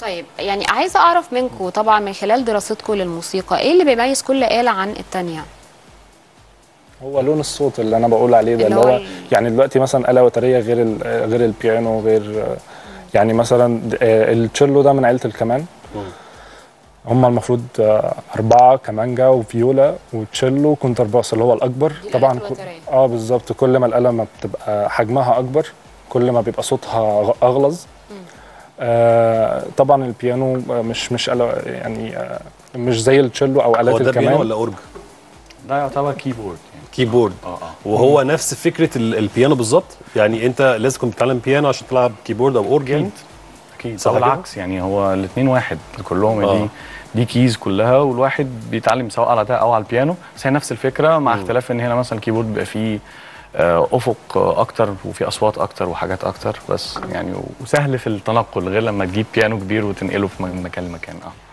طيب يعني عايزه اعرف منكم طبعا من خلال دراستكم للموسيقى ايه اللي بيميز كل آلة عن التانية هو لون الصوت اللي انا بقول عليه ده اللي اللي هو هو ال- يعني دلوقتي مثلا آلة وترية غير ال- غير البيانو غير يعني مثلا د- آه، التشيلو ده من عيلة الكمان هم المفروض آه، أربعة كمانجا وفيولا وتشيلو كونترباس اللي هو الأكبر دي طبعا الآلات كل- الوترية. اه بالظبط كل ما الآلة ما بتبقى حجمها أكبر كل ما بيبقى صوتها غ- أغلظ آه طبعا البيانو آه، مش مش آلة يعني آه مش زي التشيلو أو هو آلات ده بيانو الكمان ولا اورج ده يعتبر كيبورد يعني كيبورد اه اه وهو نفس فكره ال- البيانو بالظبط يعني انت لازم كنت تتعلم بيانو عشان تلعب كيبورد او اورج يعني اكيد اكيد صح صح كده؟ بالعكس يعني هو الاثنين واحد كلهم آه. دي دي كيز كلها والواحد بيتعلم سواء على ده او على البيانو بس هي نفس الفكره مع اختلاف ان هنا مثلا الكيبورد بيبقى فيه آه، افق آه، اكتر وفي اصوات اكتر وحاجات اكتر بس يعني وسهل في التنقل غير لما تجيب بيانو كبير وتنقله في م- مكان لمكان اه